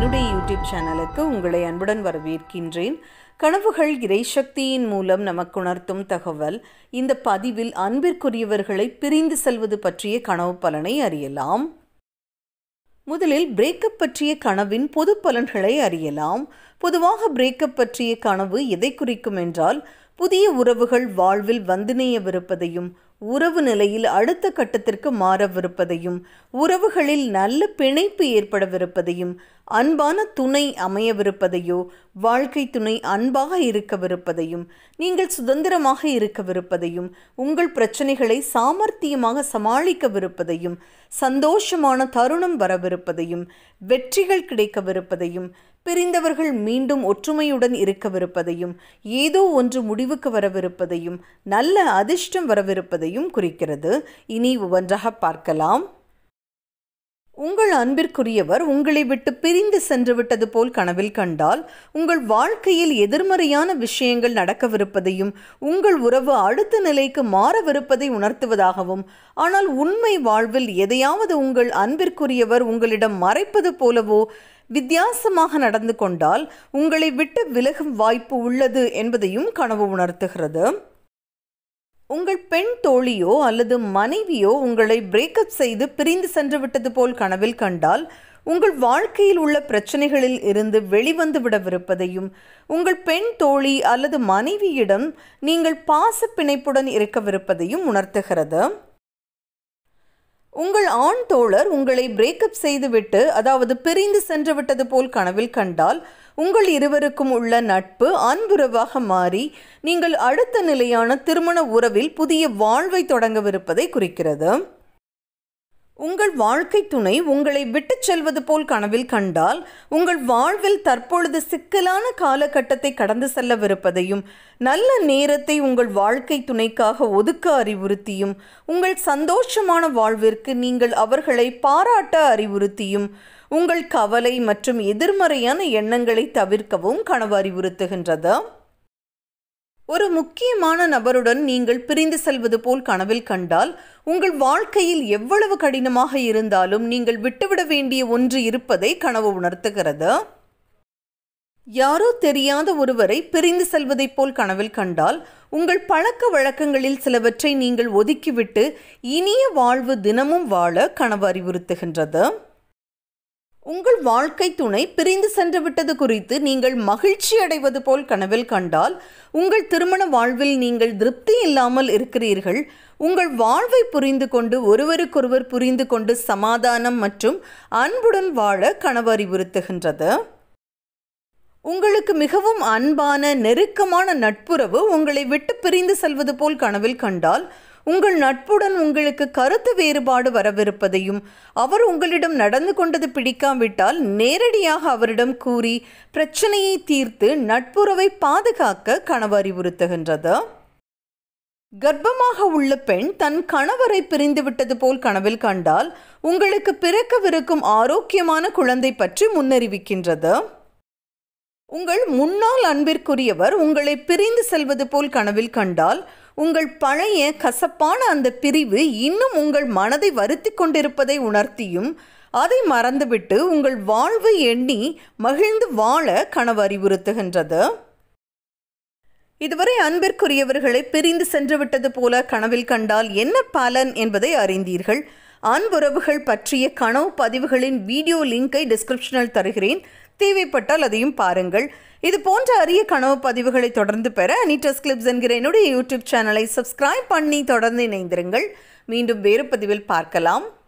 என்னுடைய யூடியூப் சேனலுக்கு உங்களை அன்புடன் வரவேற்கின்றேன் கனவுகள் இறைசக்தியின் மூலம் நமக்கு உணர்த்தும் தகவல் இந்த பதிவில் அன்பிற்குரியவர்களை பிரிந்து செல்வது பற்றிய கனவு பலனை அறியலாம் முதலில் பிரேக்கப் பற்றிய கனவின் பொது பலன்களை அறியலாம் பொதுவாக பிரேக்கப் பற்றிய கனவு எதை குறிக்கும் என்றால் புதிய உறவுகள் வாழ்வில் வந்திணையவிருப்பதையும் உறவு நிலையில் அடுத்த கட்டத்திற்கு மாறவிருப்பதையும் உறவுகளில் நல்ல பிணைப்பு ஏற்படவிருப்பதையும் அன்பான துணை அமையவிருப்பதையோ வாழ்க்கை துணை அன்பாக இருக்கவிருப்பதையும் நீங்கள் சுதந்திரமாக இருக்கவிருப்பதையும் உங்கள் பிரச்சனைகளை சாமர்த்தியமாக சமாளிக்கவிருப்பதையும் சந்தோஷமான தருணம் வரவிருப்பதையும் வெற்றிகள் கிடைக்கவிருப்பதையும் பிரிந்தவர்கள் மீண்டும் ஒற்றுமையுடன் இருக்கவிருப்பதையும் ஏதோ ஒன்று முடிவுக்கு வரவிருப்பதையும் நல்ல அதிர்ஷ்டம் வரவிருப்பதையும் குறிக்கிறது இனி ஒவ்வொன்றாக பார்க்கலாம் உங்கள் அன்பிற்குரியவர் உங்களை விட்டு பிரிந்து சென்று விட்டது போல் கனவில் கண்டால் உங்கள் வாழ்க்கையில் எதிர்மறையான விஷயங்கள் நடக்கவிருப்பதையும் உங்கள் உறவு அடுத்த நிலைக்கு மாறவிருப்பதை உணர்த்துவதாகவும் ஆனால் உண்மை வாழ்வில் எதையாவது உங்கள் அன்பிற்குரியவர் உங்களிடம் மறைப்பது போலவோ வித்தியாசமாக நடந்து கொண்டால் உங்களை விட்டு விலகும் வாய்ப்பு உள்ளது என்பதையும் கனவு உணர்த்துகிறது உங்கள் பெண் தோழியோ அல்லது மனைவியோ உங்களை பிரேக்கப் செய்து பிரிந்து சென்று விட்டது போல் கனவில் கண்டால் உங்கள் வாழ்க்கையில் உள்ள பிரச்சனைகளில் இருந்து வெளிவந்து விடவிருப்பதையும் உங்கள் பெண் தோழி அல்லது மனைவியிடம் நீங்கள் பாச பிணைப்புடன் இருக்கவிருப்பதையும் உணர்த்துகிறது உங்கள் ஆண் தோழர் உங்களை பிரேக்கப் செய்துவிட்டு அதாவது பிரிந்து சென்று விட்டது போல் கனவில் கண்டால் உங்கள் இருவருக்கும் உள்ள நட்பு அன்புறவாக மாறி நீங்கள் அடுத்த நிலையான திருமண உறவில் புதிய வாழ்வை தொடங்கவிருப்பதை குறிக்கிறது உங்கள் வாழ்க்கை துணை உங்களை விட்டுச் செல்வது போல் கனவில் கண்டால் உங்கள் வாழ்வில் தற்பொழுது சிக்கலான காலகட்டத்தை கடந்து செல்லவிருப்பதையும் நல்ல நேரத்தை உங்கள் வாழ்க்கை துணைக்காக ஒதுக்க அறிவுறுத்தியும் உங்கள் சந்தோஷமான வாழ்விற்கு நீங்கள் அவர்களை பாராட்ட அறிவுறுத்தியும் உங்கள் கவலை மற்றும் எதிர்மறையான எண்ணங்களை தவிர்க்கவும் கனவு அறிவுறுத்துகின்றது ஒரு முக்கியமான நபருடன் நீங்கள் பிரிந்து செல்வது போல் கனவில் கண்டால் உங்கள் வாழ்க்கையில் எவ்வளவு கடினமாக இருந்தாலும் நீங்கள் விட்டுவிட வேண்டிய ஒன்று இருப்பதை கனவு உணர்த்துகிறது யாரோ தெரியாத ஒருவரை பிரிந்து செல்வதைப் போல் கனவில் கண்டால் உங்கள் பழக்க வழக்கங்களில் சிலவற்றை நீங்கள் ஒதுக்கிவிட்டு இனிய வாழ்வு தினமும் வாழ கனவு அறிவுறுத்துகின்றது உங்கள் வாழ்க்கை துணை பிரிந்து சென்று விட்டது குறித்து நீங்கள் மகிழ்ச்சி அடைவது போல் கனவில் கண்டால் உங்கள் திருமண வாழ்வில் நீங்கள் திருப்தி இல்லாமல் இருக்கிறீர்கள் உங்கள் வாழ்வை புரிந்து கொண்டு ஒருவருக்கொருவர் புரிந்து கொண்டு சமாதானம் மற்றும் அன்புடன் வாழ கனவு அறிவுறுத்துகின்றது உங்களுக்கு மிகவும் அன்பான நெருக்கமான நட்புறவு உங்களை விட்டு பிரிந்து செல்வது போல் கனவில் கண்டால் உங்கள் நட்புடன் உங்களுக்கு கருத்து வேறுபாடு வரவிருப்பதையும் அவர் உங்களிடம் நடந்து கொண்டது பிடிக்காவிட்டால் நேரடியாக அவரிடம் கூறி பிரச்சனையை தீர்த்து நட்புறவை பாதுகாக்க கனவு அறிவுறுத்துகின்றது கர்ப்பமாக உள்ள பெண் தன் கணவரை பிரிந்து விட்டது போல் கனவில் கண்டால் உங்களுக்கு பிறக்கவிருக்கும் ஆரோக்கியமான குழந்தை பற்றி முன்னறிவிக்கின்றது உங்கள் முன்னாள் அன்பிற்குரியவர் உங்களை பிரிந்து செல்வது போல் கனவில் கண்டால் உங்கள் பழைய கசப்பான அந்த பிரிவு இன்னும் உங்கள் மனதை வருத்தி கொண்டிருப்பதை உணர்த்தியும் அதை மறந்துவிட்டு உங்கள் வாழ்வை எண்ணி மகிழ்ந்து வாழ கனவு அறிவுறுத்துகின்றது இதுவரை அன்பிற்குரியவர்களை பிரிந்து சென்று விட்டது போல கனவில் கண்டால் என்ன பலன் என்பதை அறிந்தீர்கள் அன்புறவுகள் பற்றிய கனவு பதிவுகளின் வீடியோ லிங்கை டிஸ்கிரிப்ஷனில் தருகிறேன் தேவைப்பட்டால் அதையும் பாருங்கள் இது போன்ற அரிய கனவு பதிவுகளை தொடர்ந்து பெற அனிட்டஸ் கிளிப்ஸ் என்கிற என்னுடைய யூடியூப் சேனலை சப்ஸ்கிரைப் பண்ணி தொடர்ந்து இணைந்திருங்கள் மீண்டும் வேறு பதிவில் பார்க்கலாம்